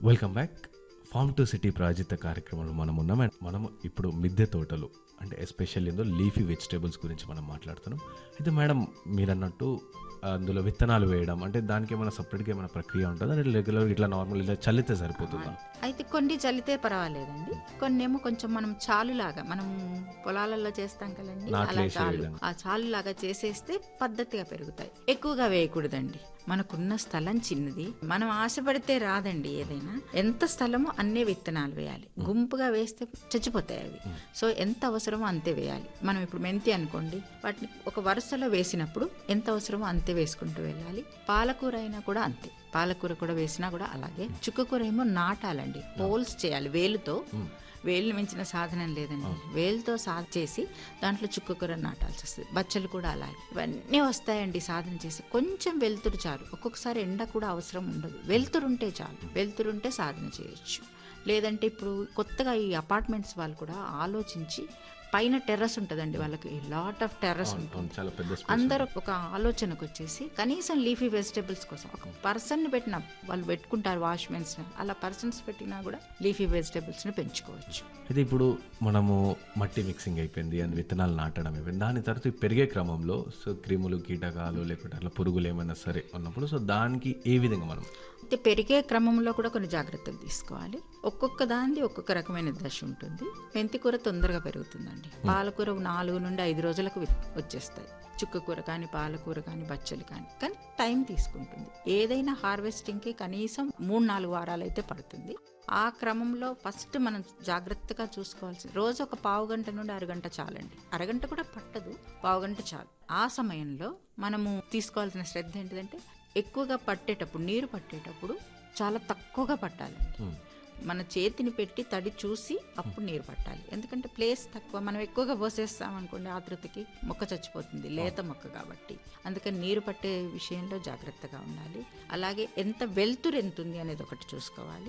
Welcome back farm to city ప్రాజిత కార్యక్రమంలో మనం ఉన్నాం అండ్ మనము ఇప్పుడు మిద్దె తోటలు అంటే ఎస్పెషల్ ఇందో లీఫీ వెజిటేబుల్స్ గురించి మనం మాట్లాడుతున్నాం అయితే మేడం మీరు అన్నట్టు అందులో విత్తనాలు వేయడం అంటే దానికి ఏమైనా సపరేట్గా ఏమైనా ప్రక్రియ ఉంటుందా అంటే రెగ్యులర్ ఇట్లా నార్మల్ ఇలా చల్లితే సరిపోతుందా అయితే కొన్ని చల్లితే పర్వాలేదండి కొన్ని ఏమో కొంచెం మనం చాలులాగా మనం పొలాలలో చేస్తాం కదండి నాట్లు అలా వేసే చాలు విధంగా. ఆ చాలులాగా చేసేస్తే పద్ధతిగా పెరుగుతాయి ఎక్కువగా వేయకూడదండి మనకున్న స్థలం చిన్నది మనం ఆశపడితే రాదండి ఏదైనా ఎంత స్థలమో అన్నే విత్తనాలు వేయాలి గుంపుగా వేస్తే చచ్చిపోతాయి అవి సో ఎంత అవసరమో అంతే వేయాలి మనం ఇప్పుడు మెంతి అనుకోండి వాటిని ఒక వరుసలో వేసినప్పుడు ఎంత అవసరమో అంతే వేసుకుంటూ వెళ్ళాలి పాలకూర అయినా కూడా అంతే పాలకూర కూడా వేసినా కూడా అలాగే చుక్కకూర ఏమో నాటాలండి హోల్స్ చేయాలి వేలుతో వేలు మించిన సాధనం లేదండి వేలుతో సా చేసి దాంట్లో చుక్కకూర నాటాల్సి వస్తుంది బచ్చలు కూడా అలాగే ఇవన్నీ వస్తాయండి సాధన చేసి కొంచెం వెలుతురు చాలు ఒక్కొక్కసారి ఎండ కూడా అవసరం ఉండదు వెలుతురు ఉంటే చాలు వెలుతురు ఉంటే సాధన చేయొచ్చు లేదంటే ఇప్పుడు కొత్తగా ఈ అపార్ట్మెంట్స్ వాళ్ళు కూడా ఆలోచించి పైన టెర్రస్ ఉంటుందండి వాళ్ళకి లాట్ ఆఫ్ టెర్రస్ ఉంటుంది చాలా పెద్ద space. అందరూ ఒక ఆలోచనకు వచ్చేసి కనీసం లీఫీ వెజిటేబుల్స్ కోసం ఒక పర్సన్ ని పెట్టిన వాళ్ళు పెట్టుకుంటారు వాచ్మెన్స్ అలా పర్సన్స్ పెట్టినా కూడా లీఫీ వెజిటేబుల్స్ ని పెంచుకోవచ్చు అయితే ఇప్పుడు మనము మట్టి మిక్సింగ్ అయిపోయింది అండ్ విత్తనాలు నాటడం అయిపోయింది దాని తర్వాత ఈ పెరిగే క్రమంలో సో క్రిములు కీటకాలు లేకుంటే అట్లా పురుగులు ఏమైనా సరే ఉన్నప్పుడు సో దానికి ఏ విధంగా మనం అయితే పెరిగే క్రమంలో కూడా కొన్ని జాగ్రత్తలు తీసుకోవాలి ఒక్కొక్క దానిది ఒక్కొక్క రకమైన దశ ఉంటుంది మెంతి కూర తొందరగా పెరుగుతుందండి పాలకూర నాలుగు నుండి ఐదు రోజులకు వి- వచ్చేస్తాయి చుక్కకూర కానీ పాలకూర కానీ బచ్చలు కానీ కానీ టైం తీసుకుంటుంది ఏదైనా హార్వెస్టింగ్కి కనీసం మూడు నాలుగు వారాలు అయితే పడుతుంది ఆ క్రమంలో ఫస్ట్ మనం జాగ్రత్తగా చూసుకోవాల్సి రోజు ఒక పావు గంట నుండి అరగంట చాలండి అరగంట కూడా పట్టదు పావు గంట చాలు ఆ సమయంలో మనము తీసుకోవాల్సిన శ్రద్ధ ఏంటిదంటే ఎక్కువగా పట్టేటప్పుడు నీరు పట్టేటప్పుడు చాలా తక్కువగా పట్టాలండి మన చేతిని పెట్టి తడి చూసి అప్పుడు నీరు పట్టాలి ఎందుకంటే ప్లేస్ తక్కువ మనం ఎక్కువగా పోసేస్తాం అనుకోండి ఆతృతకి మొక్క చచ్చిపోతుంది లేత మొక్క కాబట్టి అందుకని నీరు పట్టే విషయంలో జాగ్రత్తగా ఉండాలి అలాగే ఎంత వెలుతురు ఎంత ఉంది అనేది ఒకటి చూసుకోవాలి